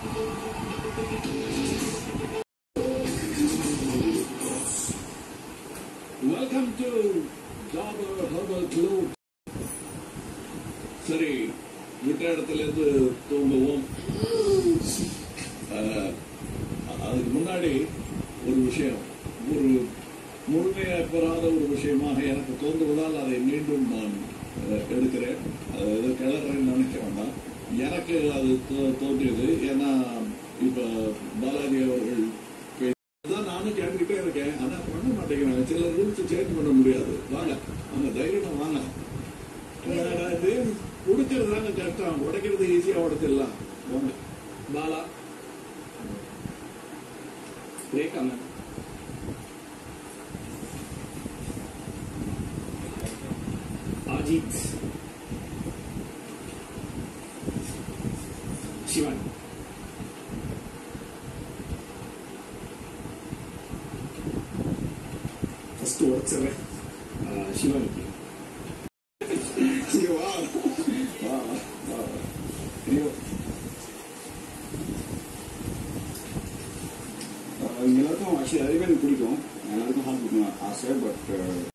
welcome to Jafar herbal club சரி விட்ட இடத்துல இருந்து தூங்குவோம் அஹ், அதுக்கு முன்னாடி ஒரு விஷயம் ஒரு முழுமையாக பெறாத ஒரு விஷயமாக எனக்கு தோன்றுவதால் அதை மீண்டும் நான் அஹ், எடுக்கிறேன் அது ஏதோ கிளறேன்னு நினைக்க வேண்டாம் எனக்கு அது தோ- தோன்றியது ஏன்னா இப்ப பாலாஜி அவர்கள் பே- அதான் நானும் கேட்டுக்கிட்டே இருக்கேன் ஆனா பண்ண மாட்டேங்கிறாங்க சில ரூல்ஸ் சேஞ்ச் பண்ண முடியாது வாங்க வாங்க தைரியமா வாங்க அஹ், இது உடுக்கிறது தாங்க கஷ்டம் உடைக்கிறது ஈஸியா உடைச்சிடலாம் வாங்க பாலா ரேகா மேம் அஜித் சிவன் ஃபர்ஸ்ட் உடச்சிடுறேன் சிவனுக்கு இங்க வா வா வா ஐயோ இங்க எல்லாருக்கும் ஆக்சுவலி நிறைய பேர் எனக்கு பிடிக்கும் எல்லாருக்கும் ஹார்ட் கொடுக்கணும் ஆசை பட்